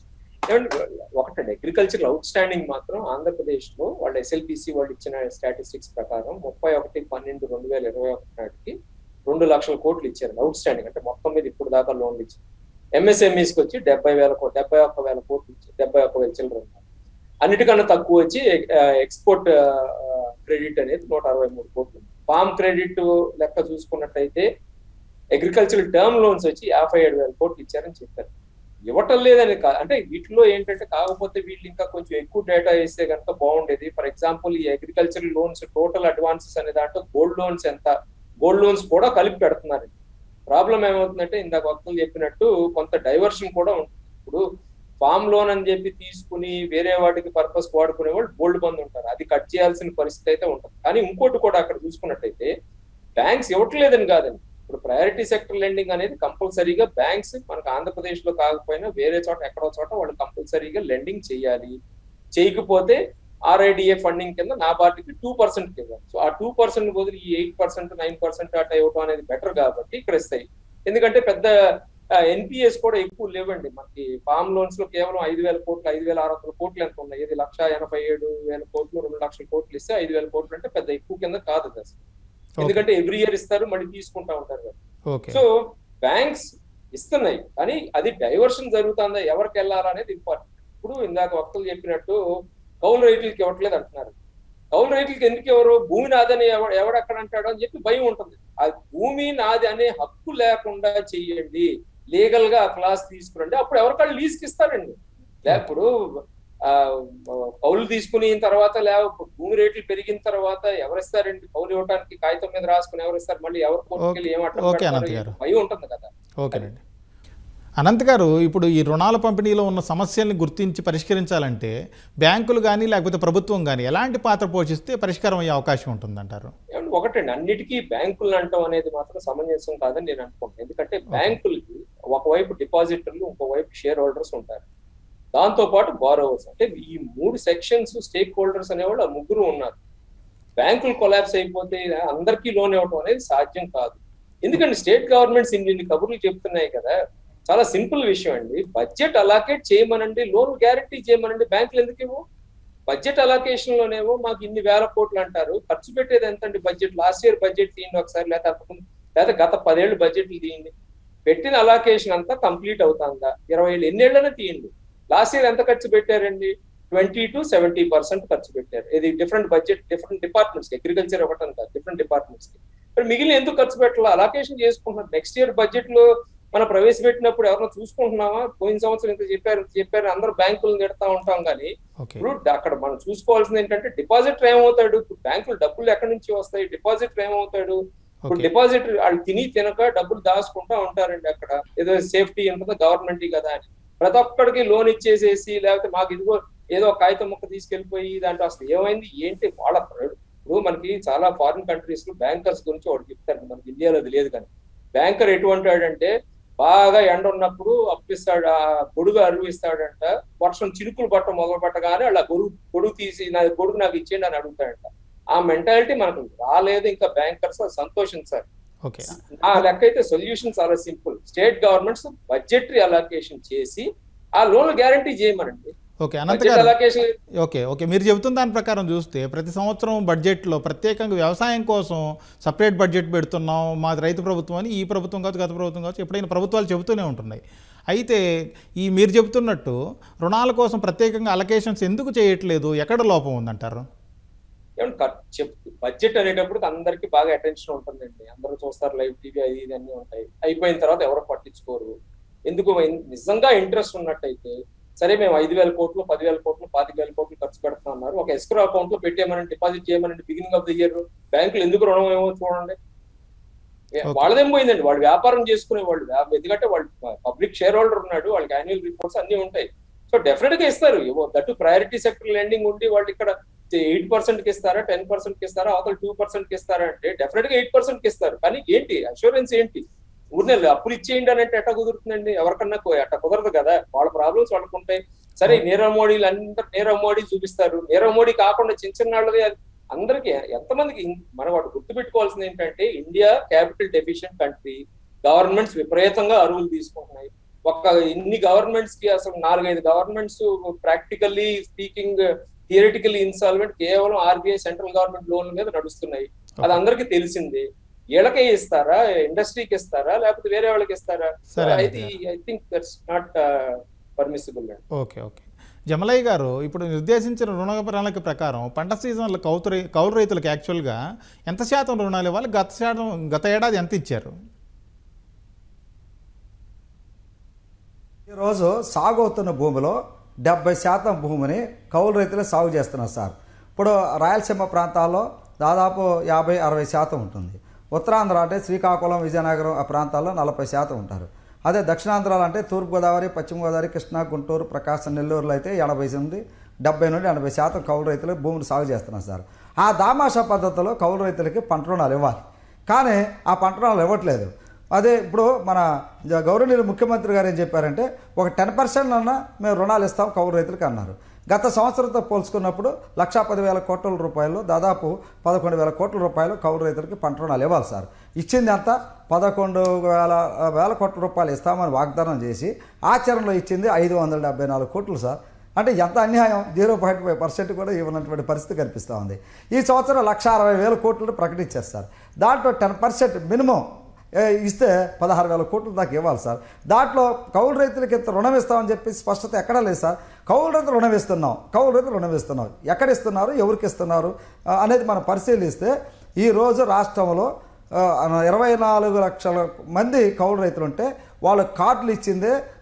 ఏమండి ఒకటండి అగ్రికల్చర్ అవుట్ స్టాండింగ్ మాత్రం ఆంధ్రప్రదేశ్ లో వాళ్ళ ఎస్ఎల్పిసి వాళ్ళు ఇచ్చిన స్టాటిస్టిక్స్ ప్రకారం ముప్పై ఒకటి పన్నెండు రెండు వేల ఇరవై ఒకటి నాటికి రెండు లక్షల కోట్లు ఇచ్చారు అవుట్ స్టాండింగ్ అంటే మొత్తం మీద ఇప్పుడు దాకా లోన్లు ఇచ్చారు ఎంఎస్ఎంఈస్ కి వచ్చి డెబ్బై వేల కోట్లు డెబ్బై ఒక్క వేల కోట్లు ఇచ్చారు డెబ్బై ఒక్క వేల చిల్లర ఉన్నారు అన్నిటికన్నా తక్కువ వచ్చి ఎక్స్పోర్ట్ క్రెడిట్ అనేది నూట అరవై మూడు కోట్లు ఫామ్ క్రెడిట్ లెక్క చూసుకున్నట్టయితే అగ్రికల్చర్ టర్మ్ లోన్స్ వచ్చి యాభై ఏడు వేల కోట్లు ఇచ్చారని చెప్పారు ఇవ్వటం లేదని కాదు అంటే వీటిలో ఏంటంటే కాకపోతే వీళ్ళు ఇంకా కొంచెం ఎక్కువ డేటా వేస్తే కనుక బాగుండేది ఫర్ ఎగ్జాంపుల్ ఈ అగ్రికల్చర్ లోన్స్ టోటల్ అడ్వాన్సెస్ అనే దాంట్లో గోల్డ్ లోన్స్ ఎంత గోల్డ్ లోన్స్ కూడా కలిపి పెడుతున్నారు ప్రాబ్లం ఏమవుతుందంటే ఇందాక వక్తలు చెప్పినట్టు కొంత డైవర్షన్ కూడా ఉంటుంది ఇప్పుడు ఫామ్ లోన్ అని చెప్పి తీసుకుని వేరే వాటికి పర్పస్ వాడుకునే వాళ్ళు గోల్డ్ బంద్ ఉంటారు అది కట్ చేయాల్సిన పరిస్థితి అయితే ఉంటుంది కానీ ఇంకోటి కూడా అక్కడ చూసుకున్నట్టయితే బ్యాంక్స్ ఇవ్వట్లేదని కాదండి ఇప్పుడు ప్రయారిటీ సెక్టర్ లెండింగ్ అనేది కంపల్సరీగా బ్యాంక్స్ మనకు ఆంధ్రప్రదేశ్ లో కాకపోయినా వేరే చోట ఎక్కడో చోట వాళ్ళు కంపల్సరీగా లెండింగ్ చేయాలి చేయకపోతే ఆర్ఐడిఏ ఫండింగ్ కింద నా పార్టీకి టూ పర్సెంట్ ఇవ్వాలి సో ఆ టూ పర్సెంట్ బదులు ఈ ఎయిట్ పర్సెంట్ నైన్ పర్సెంట్ అట్లా ఇవ్వడం అనేది బెటర్ కాబట్టి ఇక్కడ ఇస్తాయి ఎందుకంటే పెద్ద ఎన్పిఎస్ కూడా ఎక్కువ లేవండి మనకి ఫామ్ లోన్స్ లో కేవలం ఐదు వేల కోట్లు ఐదు వేల ఆరు వందల కోట్లు ఎంత ఉన్నాయి ఇది లక్ష ఎనభై ఏడు వేల కోట్లు రెండు లక్షల కోట్లు ఇస్తే ఐదు వేల కోట్లు అంటే పెద్ద ఎక్కువ కింద కాదు అది అసలు ఎందుకంటే ఎవ్రీ ఇయర్ ఇస్తారు మళ్ళీ తీసుకుంటా ఉంటారు కదా ఓకే సో బ్యాంక్స్ ఇస్తున్నాయి కానీ అది డైవర్షన్ జరుగుతుందా ఎవరికి వెళ్ళాలా అనేది ఇంపార్టెంట్ ఇప్పుడు ఇందాక వక్తలు చెప్పినట్టు కౌలు రైతులకి ఇవ్వట్లేదు అంటున్నారు కౌలు రైతులకి ఎందుకు ఎవరు భూమి నాదని ఎవ- ఎవడెక్కడ అంటాడో అని చెప్పి భయం ఉంటుంది ఆ భూమి నాది అనే హక్కు లేకుండా చెయ్యండి లీగల్ గా ఆ క్లాస్ తీసుకురండి అప్పుడు ఎవరికాళ్ళు లీజ్కి ఇస్తారండి లేప్పుడు ఆ కౌలు తీసుకుని తర్వాత లేక భూమి రేట్లు పెరిగిన తర్వాత ఎవరిస్తారండి కౌలు ఇవ్వడానికి కాగితం మీద రాసుకుని ఎవరిస్తారు మళ్ళీ ఎవరు కోర్టుకెళ్ళి ఏం అడ్డం ఓకే, పెడతారో అనంత్ గారు. ఏం భయం ఉంటుంది కదా ఓకేనండి అనంత్ గారు ఇప్పుడు ఈ రుణాల పంపిణీలో ఉన్న సమస్యల్ని గుర్తించి పరిష్కరించాలంటే బ్యాంకులు కానీ లేకపోతే ప్రభుత్వం కానీ ఎలాంటి పాత్ర పోషిస్తే పరిష్కారం అయ్యే అవకాశం ఉంటుందంటారు ఏమంటే ఒకటండి అన్నిటికీ బ్యాంకులు అంటాం అనేది మాత్రం సమంజసం కాదని నేను అనుకుంటున్నాను ఎందుకంటే బ్యాంకులకి ఒకవైపు డిపాజిటర్లు ఇంకోవైపు షేర్ హోల్డర్స్ ఉంటారు దాంతో పాటు బారోవర్స్ అంటే ఈ మూడు సెక్షన్స్ స్టేక్ హోల్డర్స్ అనేవాళ్ళు ఆ ముగ్గురు ఉన్నారు బ్యాంకులు కొలాప్స్ అయిపోతే అందరికీ లోన్ ఇవ్వడం అనేది సాధ్యం కాదు ఎందుకంటే స్టేట్ గవర్నమెంట్స్ ఇన్ని ఇన్ని కబుర్లు చెప్తున్నాయి కదా చాలా సింపుల్ విషయం అండి బడ్జెట్ అలాకేట్ చేయమనండి లోన్ గ్యారంటీ చేయమనండి బ్యాంకులు ఎందుకు ఇవ్వు బడ్జెట్ అలొకేషన్ లోనేమో మాకు ఇన్ని వేల కోట్లు అంటారు ఖర్చు పెట్టేది ఎంత అండి బడ్జెట్ లాస్ట్ ఇయర్ బడ్జెట్ తీయండి ఒకసారి లేకపోతే అంతకుముందు లేదా గత పదేళ్ళు బడ్జెట్లు తీయండి పెట్టిన అలొకేషన్ అంతా కంప్లీట్ అవుతుందా ఇరవై ఏళ్ళు ఎన్నేళ్ళనే తీయండి లాస్ట్ ఇయర్ ఎంత ఖర్చు పెట్టారండి ట్వంటీ టు సెవెంటీ పర్సెంట్ ఖర్చు పెట్టారు ఇది different budget different departments agriculture ఒకటి కాదు డిఫరెంట్ డిపార్ట్మెంట్స్ కి మరి మిగిలిన ఎందుకు ఖర్చు పెట్టాలి అలొకేషన్ చేసుకుంటున్నారు నెక్స్ట్ ఇయర్ బడ్జెట్ లో మనం ప్రవేశపెట్టినప్పుడు ఎవరైనా చూసుకుంటున్నామా పోయిన సంవత్సరం ఇంత చెప్పారు ఇంత చెప్పారు అందరూ బ్యాంకులు తిడతా ఉంటాం కానీ ఓకే ఇప్పుడు అక్కడ మనం చూసుకోవాల్సింది ఏంటంటే డిపాజిటర్ ఏమవుతాడు ఇప్పుడు బ్యాంకులు డబ్బులు ఎక్కడి నుంచి వస్తాయి డిపాజిటర్ ఏమవుతాడు ఇప్పుడు ఓకే డిపాజిట్ వాళ్ళు తిని తినక డబ్బులు దాచుకుంటా ఉంటారండి అక్కడ ఏదో సేఫ్టీ ఉంటుందో గవర్నమెంట్ కదా అని ప్రతి ఒక్కడికి లోన్ ఇచ్చేసేసి లేకపోతే మాకు ఇదిగో ఏదో ఒక కాగితం ముక్క తీసుకెళ్లిపోయి దాంట్లో అసలు ఏమైంది ఏంటి వాళ్ళ ఇప్పుడు మనకి చాలా ఫారిన్ కంట్రీస్ లో బ్యాంకర్స్ గురించి ఒకటి చెప్తారు మనకి ఇండియాలో అది లేదు కానీ బ్యాంకర్ ఎటువంటి వాడంటే బాగా ఎండ ఉన్నప్పుడు అప్పిస్తాడు ఆ గొడుగు అరువు ఇస్తాడంట వర్షం చినుకులు పట్ట మొదలు పట్టగానే అలా గొడుగు గొడుగు తీసి నా గొడుగు నాకు ఇచ్చేయండి అని అడుగుతాడంట ఆ మెంటాలిటీ మనకు రాలేదు ఇంకా బ్యాంకర్స్ సంతోషించాలి ఓకే ఆ లెక్క అయితే సొల్యూషన్ చాలా simple state governments budgetary allocation చేసి ఆ లోన్ గ్యారంటీ చేయమనండి ఓకే అనంత్ బడ్జెట్ గారు అలొకేషన్ ఓకే ఓకే మీరు చెబుతున్న దాని ప్రకారం చూస్తే ప్రతి సంవత్సరం బడ్జెట్లో ప్రత్యేకంగా వ్యవసాయం కోసం సపరేట్ బడ్జెట్ పెడుతున్నాం మాది రైతు ప్రభుత్వం అని ఈ ప్రభుత్వం కావచ్చు గత ప్రభుత్వం కావచ్చు ఎప్పుడైనా ప్రభుత్వాలు చెబుతూనే ఉంటున్నాయి అయితే ఈ మీరు చెబుతున్నట్టు రుణాల కోసం ప్రత్యేకంగా అలొకేషన్స్ ఎందుకు చేయట్లేదు ఎక్కడ లోపం ఉందంటారు ఏమంటే చెప్ బడ్జెట్ అనేటప్పుడు అందరికి బాగా అటెన్షన్ ఉంటుందండి అందరూ చూస్తారు లైవ్ టీవీ అది ఇది అన్ని ఉంటాయి అయిపోయిన తర్వాత ఎవరు పట్టించుకోరు ఎందుకు ఇన్- నిజంగా ఇంట్రెస్ట్ ఉన్నట్టయితే సరే మేము ఐదు వేల కోట్లు పదివేల కోట్లు పాతిక వేల కోట్లు ఖర్చు పెడతా ఉన్నారు ఒక ఎస్క్రో అకౌంట్ లో పెట్టేయమని డిపాజిట్ చేయమనండి బిగినింగ్ ఆఫ్ ద ఇయర్ బ్యాంకులు ఎందుకు రుణం ఏమో చూడండి ఏ- Okay. వాళ్ళదేం పోయిందండి వాళ్ళు వ్యాపారం చేసుకునే వాళ్ళు వ్యా- ఎందుకంటే వాళ్ళు పబ్లిక్ షేర్ హోల్డర్ ఉన్నాడు వాళ్ళకి యాన్యువల్ రిపోర్ట్స్ అన్ని ఉంటాయి సో డెఫినెట్ గా ఇస్తారు దట్టు ప్రయారిటీ సెక్టర్ లెండింగ్ ఉండి వాళ్ళు ఇక్కడ ఎయిట్ పర్సెంట్ కి ఇస్తారా టెన్ పర్సెంట్ కి ఇస్తారా అవతల టూ పర్సెంట్ కి ఇస్తారా అంటే డెఫినెట్ గా ఎయిట్ పర్సెంట్ కి ఇస్తారు కానీ ఏంటి అష్యూరెన్స్ ఏంటి ఊరినే అప్పులు ఇచ్చేయండి అని అంటే ఎట్లా కుదురుతుందండి ఎవరికన్నా కు- అట్లా కుదరదు కదా వాళ్ళ ప్రాబ్లమ్స్ వాళ్ళకు ఉంటాయి సరే నీరవ్ మోడీలు అందరు నీరవ్ మోడీ చూపిస్తారు నీరవ్ మోడీ కాకుండా చిన్న చిన్న వాళ్ళది అది అందరికి ఎంతమందికి ఇం- మనం వాటి గుర్తుపెట్టుకోవాల్సింది ఏంటంటే India capital deficient country governments విపరీతంగా అరువులు తీసుకుంటున్నాయి ఒక ఇన్ని గవర్నమెంట్స్ కి అసలు నాలుగైదు governments practically speaking theoretically insolvent కేవలం ఆర్బీఐ సెంట్రల్ గవర్నమెంట్ లోన్ల మీద నడుస్తున్నాయి అది అందరికీ తెలిసిందే వీళ్ళకే ఇస్తారా ఇండస్ట్రీకి ఇస్తారా లేకపోతే వేరే వాళ్ళకి ఇస్తారా సరే ఇది I think that's not permissible అండి ఓకే ఓకే జమలయ్య గారు ఇప్పుడు నిర్దేశించిన రుణ ప్రణాళిక ప్రకారం పంట సీజన్లో కౌతు రై- కౌలు రైతులకు యాక్చువల్గా ఎంత శాతం రుణాలు ఇవ్వాలి గత శాతం గత ఏడాది ఎంత ఇచ్చారు ఈరోజు సాగు అవుతున్న భూమిలో డెబ్బై శాతం భూమిని కౌలు రైతులే సాగు చేస్తున్నారు సార్ ఇప్పుడు రాయలసీమ ప్రాంతాల్లో దాదాపు యాభై అరవై శాతం ఉంటుంది ఉత్తరాంధ్ర అంటే శ్రీకాకుళం విజయనగరం ఆ ప్రాంతాల్లో నలభై శాతం ఉంటారు అదే దక్షిణాంధ్రాలు అంటే తూర్పుగోదావరి పశ్చిమ గోదావరి కృష్ణా గుంటూరు ప్రకాశం నెల్లూరులో అయితే ఎనభై నుండి డెబ్బై నుండి ఎనభై శాతం కౌలు రైతులు భూమిని సాగు చేస్తున్నారు సార్ ఆ దామాషా పద్ధతిలో కౌలు రైతులకి పంట రుణాలు ఇవ్వాలి కానీ ఆ పంట రుణాలు ఇవ్వట్లేదు అదే ఇప్పుడు మన జ- గౌరవనీయులు ముఖ్యమంత్రి గారు ఏం చెప్పారంటే ఒక టెన్ పర్సెంట్ అన్న మేము రుణాలు ఇస్తాం కౌలు రైతులకు అన్నారు గత సంవత్సరంతో పోల్చుకున్నప్పుడు లక్షా పదివేల కోట్ల రూపాయలు దాదాపు పదకొండు వేల కోట్ల రూపాయలు కౌలు రైతులకి పంట రుణాలు ఇవ్వాలి సార్ ఇచ్చింది అంతా పదకొండు వేల వేల కోట్ల రూపాయలు ఇస్తామని వాగ్దానం చేసి ఆచరణలో ఇచ్చింది ఐదు వందల డెబ్బై నాలుగు కోట్లు సార్ అంటే ఎంత అన్యాయం జీరో పాయింట్ ఫైవ్ పర్సెంట్ కూడా ఇవ్వనటువంటి పరిస్థితి కనిపిస్తూ ఉంది ఈ సంవత్సరం లక్ష అరవై వేల కోట్లు ప్రకటించారు సార్ దాంట్లో టెన్ పర్సెంట్ మినిమం ఏ, ఇస్తే పదహారు వేల కోట్ల దాకా ఇవ్వాలి సార్ దాంట్లో కౌలు రైతులకి ఇంత రుణం ఇస్తామని చెప్పి స్పష్టత ఎక్కడా లేదు సార్ కౌలు రైతులు రుణం ఇస్తున్నాం కౌలు రైతులు రుణం ఇస్తున్నాం ఎక్కడ ఇస్తున్నారు ఎవరికి ఇస్తున్నారు ఆ, అనేది మనం పరిశీలిస్తే ఈరోజు రాష్ట్రంలో ఆ, ఇరవై నాలుగు లక్షల మంది కౌలు రైతులు ఉంటే వాళ్ళు కార్డులు ఇచ్చిందే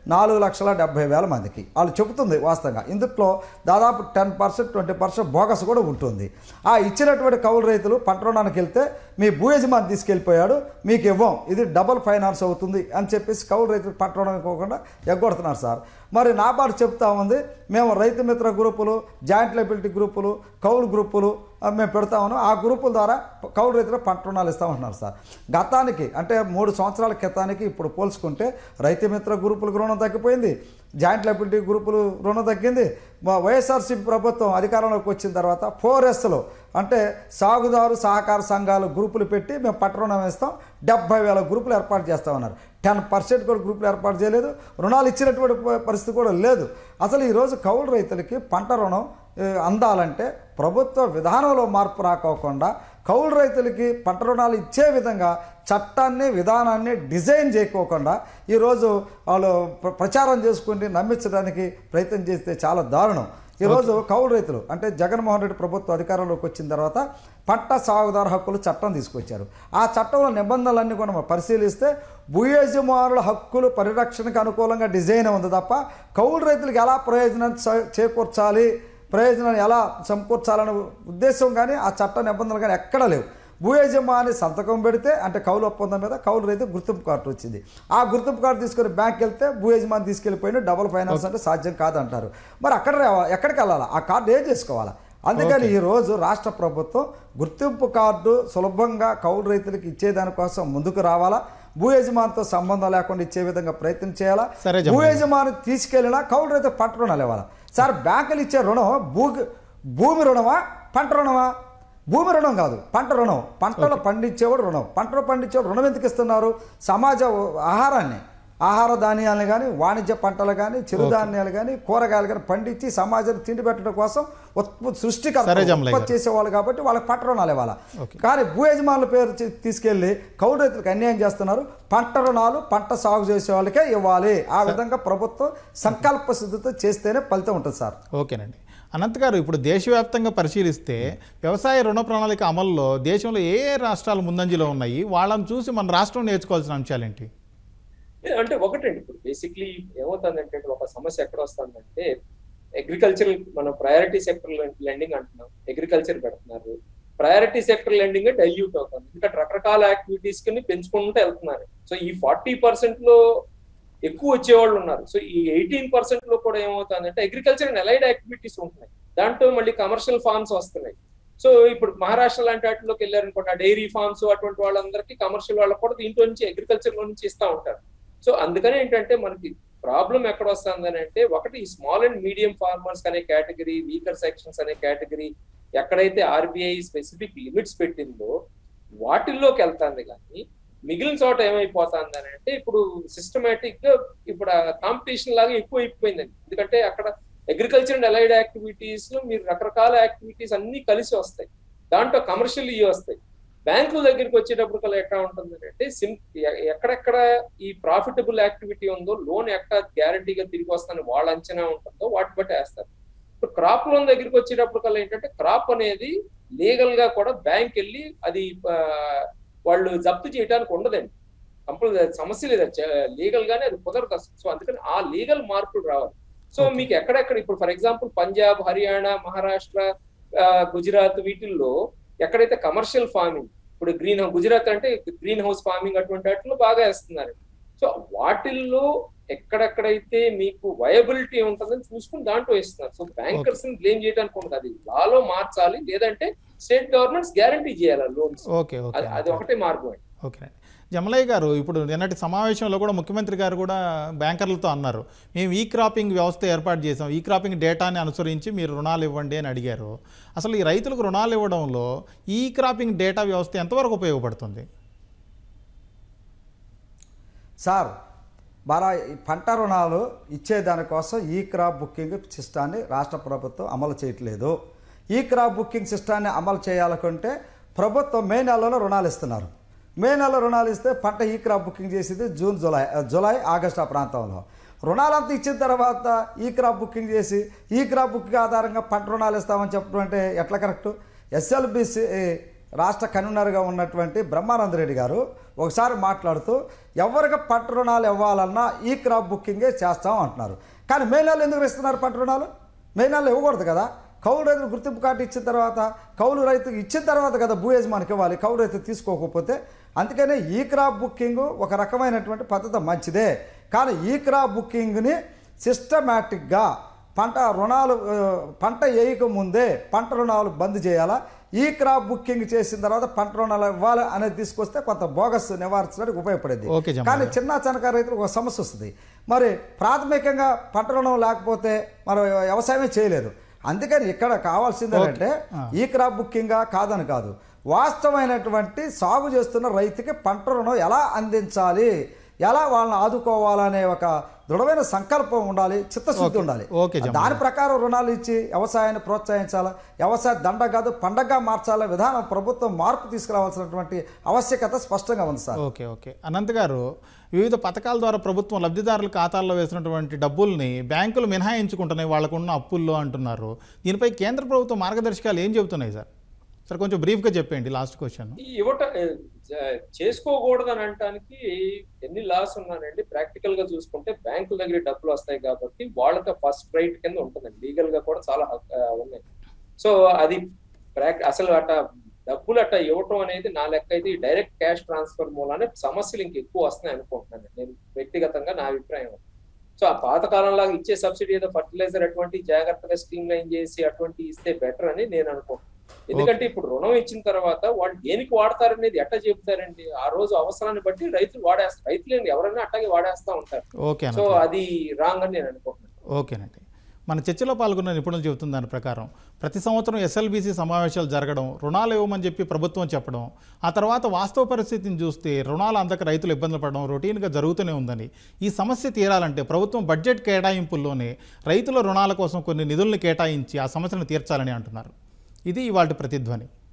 నాలుగు లక్షల డెబ్బై వేల మందికి వాళ్ళు చెబుతుంది వాస్తవంగా ఇందులో దాదాపు ten percent twenty percent bogus కూడా ఉంటుంది ఆ ఇచ్చినటువంటి కౌలు రైతులు పంట రుణానికి వెళ్తే మీ భూ యజమాని తీసుకెళ్ళిపోయాడు మీకు ఇవ్వం ఇది డబల్ ఫైనాన్స్ అవుతుంది అని చెప్పేసి కౌలు రైతులు పంట రుణం ఇవ్వకుండా ఎగ్గొడుతున్నారు సార్ మరి నాబార్డు చెప్తా ఉంది మేము రైతు మిత్ర గ్రూపులు జాయింట్ లైబిలిటీ గ్రూపులు కౌలు గ్రూపులు ఆ, మేము పెడతా ఉన్నాం ఆ గ్రూపుల ద్వారా కౌలు రైతులకు పంట రుణాలు ఇస్తామంటున్నారు సార్ గతానికి అంటే మూడు సంవత్సరాల క్రితానికి ఇప్పుడు పోల్చుకుంటే రైతు మిత్ర గ్రూపులకు రుణం తగ్గిపోయింది జాయింట్ లైబిలిటీ గ్రూపులు రుణం తగ్గింది మా వైఎస్ఆర్సీపీ ప్రభుత్వం అధికారంలోకి వచ్చిన తర్వాత ఫోర్ ఎస్లో అంటే సాగుదారు సహకార సంఘాలు గ్రూపులు పెట్టి మేము పట్ట రుణం ఇస్తాం డెబ్బై వేల గ్రూపులు ఏర్పాటు చేస్తా ఉన్నారు టెన్ పర్సెంట్ కూడా గ్రూపులు ఏర్పాటు చేయలేదు రుణాలు ఇచ్చినటువంటి ప- పరిస్థితి కూడా లేదు అసలు ఈరోజు కౌలు రైతులకి పంట రుణం ఏ, అందాలంటే ప్రభుత్వ విధానంలో మార్పు రాకోకుండా కౌలు రైతులకి పంట రుణాలు ఇచ్చే విధంగా చట్టాన్ని విధానాన్ని డిజైన్ చేయకోకుండా ఈరోజు వాళ్ళు ప్ర- ప్రచారం చేసుకుని నమ్మించడానికి ప్రయత్నం చేస్తే చాలా దారుణం ఈరోజు కౌలు రైతులు అంటే జగన్మోహన్ రెడ్డి ప్రభుత్వం అధికారంలోకి వచ్చిన తర్వాత పంట సాగుదారు హక్కులు చట్టం తీసుకొచ్చారు ఆ చట్టంలో నిబంధనలన్నీ కూడా మనం పరిశీలిస్తే భూయజమానుల హక్కులు పరిరక్షణకు అనుకూలంగా డిజైన్ ఉంది తప్ప కౌలు రైతులకు ఎలా ప్రయోజనం చే- చేకూర్చాలి ప్రయోజనాన్ని ఎలా సమకూర్చాలనే ఉద్దేశం కానీ ఆ చట్ట నిబంధనలు కానీ ఎక్కడా లేవు భూయజమాని సంతకం పెడితే అంటే కౌలు ఒప్పందం మీద కౌలు రైతు గుర్తింపు కార్డు వచ్చింది ఆ గుర్తింపు కార్డు తీసుకొని బ్యాంక్ వెళ్తే భూయజమాని తీసుకెళ్ళిపోయిన డబుల్ ఫైనాన్స్ అంటే సాధ్యం కాదంటారు మరి అక్కడ రావా- ఎక్కడికి వెళ్ళాలా ఆ కార్డు ఏం చేసుకోవాలా అందుకని ఈ రోజు రాష్ట్ర ప్రభుత్వం గుర్తింపు కార్డు సులభంగా కౌలు రైతులకు ఇచ్చేదానికోసం ముందుకు రావాలా భూ యజమానితో సంబంధం లేకుండా ఇచ్చే విధంగా ప్రయత్నం చేయాలా సరే, భూ యజమాని తీసుకెళ్ళినా కౌలు రైతు పంట రుణాలు ఇవ్వాలా సార్ బ్యాంకులు ఇచ్చే రుణం భూ భూమి రుణమా పంట రుణమా భూమి రుణం కాదు పంట రుణం పంటలు పండించేవాడు రుణం పంటలు పండించేవాడు రుణం ఎందుకు ఇస్తున్నారు సమాజ ఆహారాన్ని ఆహార ధాన్యాలను కానీ వాణిజ్య పంటలు కానీ చిరుధాన్యాలు కానీ కూరగాయలు కానీ పండించి సమాజానికి తిండి పెట్టడం కోసం ఉత్పత్తి సృష్టికర్త సరే, జమలయ్య గారు. ఉత్పత్తి చేసేవాళ్ళు కాబట్టి వాళ్ళకి పంట రుణాలు ఇవ్వాలి ఓకే. కానీ భూ యజమానుల పేరు చే- తీసుకెళ్లి కౌలు రైతులకు అన్యాయం చేస్తున్నారు పంట రుణాలు పంట సాగు చేసే వాళ్ళకే ఇవ్వాలి ఆ విధంగా ప్రభుత్వం సంకల్ప సిద్ధితో చేస్తేనే ఫలితం ఉంటుంది సార్ ఓకేనండి అనంత్ గారు ఇప్పుడు దేశవ్యాప్తంగా పరిశీలిస్తే వ్యవసాయ రుణ ప్రణాళిక అమల్లో దేశంలో ఏ ఏ రాష్ట్రాలు ముందంజలో ఉన్నాయి వాళ్ళని చూసి మన రాష్ట్రం నేర్చుకోవాల్సిన అంశాలేంటి అంటే ఒకటండి ఇప్పుడు బేసిక్లీ ఏమవుతుందంటే ఒక సమస్య ఎక్కడ వస్తుందంటే అగ్రికల్చర్ మనం ప్రయారిటీ సెక్టర్ లెండింగ్ అంటున్నాం అగ్రికల్చర్ పెడుతున్నారు ప్రయారిటీ సెక్టర్ లెండింగ్ డైల్యూట్ అవుతుంది ఎందుకంటే రకరకాల యాక్టివిటీస్ కి పెంచుకుంటూ వెళ్తున్నారు సో ఈ ఫార్టీ పర్సెంట్ లో ఎక్కువ వచ్చేవాళ్ళు ఉన్నారు సో ఈ ఎయిటీన్ పర్సెంట్ లో కూడా ఏమవుతుందంటే అగ్రికల్చర్ అండ్ అలైడ్ యాక్టివిటీస్ ఉంటున్నాయి దాంట్లో మళ్ళీ కమర్షియల్ ఫార్మ్స్ వస్తున్నాయి సో ఇప్పుడు మహారాష్ట్ర లాంటి వాటిలోకి వెళ్ళారనుకోండి ఆ డైరీ ఫార్మ్స్ అటువంటి వాళ్ళందరికీ కమర్షియల్ వాళ్ళకి కూడా దీంట్లో నుంచి అగ్రికల్చర్ లో నుంచి ఇస్తా ఉంటారు సో అందుకని ఏంటంటే మనకి ప్రాబ్లం ఎక్కడ వస్తుందని అంటే ఒకటి స్మాల్ అండ్ మీడియం ఫార్మర్స్ అనే కేటగిరీ వీకర్ సెక్షన్స్ అనే కేటగిరీ ఎక్కడైతే ఆర్బీఐ స్పెసిఫిక్ లిమిట్స్ పెట్టిందో వాటిల్లోకి వెళ్తాంది కానీ మిగిలిన చోట ఏమైపోతుంది అని అంటే ఇప్పుడు సిస్టమేటిక్ గా ఇప్పుడు కాంపిటీషన్ లాగా ఎక్కువ అయిపోయిందండి ఎందుకంటే అక్కడ అగ్రికల్చర్ అండ్ అలైడ్ యాక్టివిటీస్ లో మీరు రకరకాల యాక్టివిటీస్ అన్ని కలిసి వస్తాయి దాంట్లో కమర్షియల్ ఇవి వస్తాయి బ్యాంకుల దగ్గరికి వచ్చేటప్పుడు కల్లా ఎట్లా ఉంటుంది అంటే సిం ఎ- ఎక్కడెక్కడ ఈ ప్రాఫిటబుల్ యాక్టివిటీ ఉందో లోన్ ఎక్కడ గ్యారంటీగా తిరిగి వస్తుందని వాళ్ళ అంచనా ఉంటుందో వాటి బట్టి వేస్తారు ఇప్పుడు క్రాప్ లోన్ దగ్గరికి వచ్చేటప్పుడు కల్లా ఏంటంటే క్రాప్ అనేది లీగల్ గా కూడా బ్యాంక్ వెళ్ళి అది ఆ, వాళ్ళు జప్తు చేయడానికి ఉండదండి కంపల్సరీ సమస్య లేదు లీగల్ గానే అది కుదరదు అసలు సో అందుకని ఆ లీగల్ మార్పులు రావాలి సో Okay. మీకు ఎక్కడెక్కడ ఇప్పుడు ఫర్ ఎగ్జాంపుల్ పంజాబ్ హర్యానా మహారాష్ట్ర ఆ, గుజరాత్ వీటిల్లో ఎక్కడైతే కమర్షియల్ ఫార్మింగ్ ఇప్పుడు గ్రీన్ గుజరాత్ అంటే గ్రీన్ హౌస్ ఫార్మింగ్ అటువంటి వాటిలో బాగా వేస్తున్నారు సో వాటిల్లో ఎక్కడెక్కడైతే మీకు వయబిలిటీ ఉంటుందని చూసుకుని దాంట్లో ఇస్తున్నారు సో బ్యాంకర్స్ ని బ్లేమ్ చేయడానికి ఉండదు అది లాలో మార్చాలి లేదంటే స్టేట్ గవర్నమెంట్స్ గ్యారంటీ చేయాలి లోన్స్ ఓకే ఓకే అది ఒకటే మార్గం అండి ఓకే జమలయ్య గారు ఇప్పుడు నిన్నటి సమావేశంలో కూడా ముఖ్యమంత్రి గారు కూడా బ్యాంకర్లతో అన్నారు మేము ఈ క్రాపింగ్ వ్యవస్థ ఏర్పాటు చేసాం ఈ క్రాపింగ్ డేటాని అనుసరించి మీరు రుణాలు ఇవ్వండి అని అడిగారు అసలు ఈ రైతులకు రుణాలు ఇవ్వడంలో ఈ క్రాపింగ్ డేటా వ్యవస్థ ఎంతవరకు ఉపయోగపడుతుంది సార్ బాగా ఈ పంట రుణాలు ఇచ్చేదానికోసం ఈ క్రాప్ బుకింగ్ సిస్టాన్ని రాష్ట్ర ప్రభుత్వం అమలు చేయట్లేదు ఈ క్రాప్ బుకింగ్ సిస్టాన్ని అమలు చేయాలనుకుంటే ప్రభుత్వం మే నెలలో రుణాలు ఇస్తున్నారు మే నెలలో రుణాలు ఇస్తే పంట ఈ క్రాప్ బుకింగ్ చేసేది జూన్ జూలై జూలై ఆగస్టు ఆ ప్రాంతంలో రుణాలంతా ఇచ్చిన తర్వాత ఈ క్రాప్ బుకింగ్ చేసి ఈ క్రాప్ బుకింగ్ ఆధారంగా పంట రుణాలు ఇస్తామని చెప్పడం అంటే ఎట్లా కరెక్ట్ ఎస్ఎల్బిసి రాష్ట్ర కన్వీనర్గా ఉన్నటువంటి బ్రహ్మానంద రెడ్డి గారు ఒకసారి మాట్లాడుతూ ఎవరికి పంట రుణాలు ఇవ్వాలన్నా ఈ క్రాప్ బుకింగే చేస్తాం అంటున్నారు కానీ మే నెలలో ఎందుకు ఇస్తున్నారు పంట రుణాలు మే నెలలో ఇవ్వకూడదు కదా కౌలు రైతులు గుర్తింపు కార్డు ఇచ్చిన తర్వాత కౌలు రైతుకు ఇచ్చిన తర్వాత కదా భూ యజమానికి ఇవ్వాలి కౌలు రైతు తీసుకోకపోతే అందుకనే ఈ క్రాప్ బుకింగ్ ఒక రకమైనటువంటి పద్ధతి మంచిదే కానీ ఈ క్రాప్ బుకింగ్ని సిస్టమేటిక్గా పంట రుణాలు ఆ, పంట వేయక ముందే పంట రుణాలు బంద్ చేయాలా ఈ క్రాప్ బుకింగ్ చేసిన తర్వాత పంట రుణాలు ఇవ్వాలి అనేది తీసుకొస్తే కొంత బోగస్ నివారించడానికి ఉపయోగపడేది ఓకే, జమాల్ కానీ చిన్న చిన్నకారు రైతులకు ఒక సమస్య వస్తుంది మరి ప్రాథమికంగా పంట రుణం లేకపోతే మరి వ్యవసాయమే చేయలేరు అందుకని ఇక్కడ కావాల్సింది ఏంటంటే ఈ క్రాప్ బుకింగా కాదని కాదు వాస్తవమైనటువంటి సాగు చేస్తున్న రైతుకి పంట రుణం ఎలా అందించాలి ఎలా వాళ్ళని ఆదుకోవాలనే ఒక దృఢమైన సంకల్పం ఉండాలి చిత్తశుద్ధి ఉండాలి ఓకే, జమాల్. దాని ప్రకారం రుణాలు ఇచ్చి వ్యవసాయాన్ని ప్రోత్సహించాలా వ్యవసాయ దండ కాదు పండగగా మార్చాలా విధానం ప్రభుత్వం మార్పు తీసుకురావాల్సినటువంటి ఆవశ్యకత స్పష్టంగా ఉంది సార్ ఓకే ఓకే అనంత్ గారు వివిధ పథకాల ద్వారా ప్రభుత్వం లబ్ధిదారుల ఖాతాల్లో వేసినటువంటి డబ్బుల్ని బ్యాంకులు మినహాయించుకుంటున్నాయి వాళ్ళకున్న అప్పుల్లో అంటున్నారు దీనిపై కేంద్ర ప్రభుత్వ మార్గదర్శకాలు ఏం చెబుతున్నాయి సార్ సార్ కొంచెం బ్రీఫ్గా చెప్పండి లాస్ట్ క్వశ్చన్ ఈ ఇవ్వట జ- చేసుకోకూడదని అనటానికి ఎన్ని లాస్ ఉన్నానండి ప్రాక్టికల్ గా చూసుకుంటే బ్యాంకుల దగ్గర డబ్బులు వస్తాయి కాబట్టి వాళ్ళకి ఫస్ట్ రైట్ కింద ఉంటుందండి లీగల్ గా కూడా చాలా హక్- ఆ, ఉన్నాయి సో అది ప్రాక్ అసలు అట డబ్బులు అట్ట ఇవ్వటం అనేది నా లెక్క అయితే ఈ డైరెక్ట్ క్యాష్ ట్రాన్స్ఫర్ మూలానే సమస్యలు ఇంక ఎక్కువ వస్తున్నాయి అనుకుంటున్నాను నేను వ్యక్తిగతంగా నా అభిప్రాయం అది. సో ఆ పాత కాలంలాగా ఇచ్చే సబ్సిడీ ఏదో ఫర్టిలైజర్ అటువంటి జాగ్రత్తగా స్ట్రీమ్ లైన్ చేసి అటువంటి ఇస్తే బెటర్ అని నేను అనుకుంటున్నాను ఎందుకంటే ఇప్పుడు రుణం ఇచ్చిన తర్వాత వాళ్ళు దేనికి వాడతారనేది ఎట్ట చెబుతారండి ఆ రోజు అవసరాన్ని బట్టి రైతులు వాడేస్తారు రైతులు ఎవరైనా అట్టాగే వాడేస్తా ఉంటారు ఓకే సో అనంత్ అది రాంగ్ అని నేను అనుకుంటున్నాను ఓకేనండి మన చర్చలో పాల్గొన్న నిపుణులు చెబుతున్న దాని ప్రకారం ప్రతి సంవత్సరం ఎస్ఎల్బీసీ సమావేశాలు జరగడం రుణాలు ఇవ్వమని చెప్పి ప్రభుత్వం చెప్పడం ఆ తర్వాత వాస్తవ పరిస్థితిని చూస్తే రుణాలు అందక రైతులు ఇబ్బందులు పడడం రొటీన్గా జరుగుతూనే ఉందని ఈ సమస్య తీరాలంటే ప్రభుత్వం బడ్జెట్ కేటాయింపుల్లోనే రైతుల రుణాల కోసం కొన్ని నిధుల్ని కేటాయించి ఆ సమస్యను తీర్చాలని అంటున్నారు ఇది ఇవాళ ప్రతిధ్వని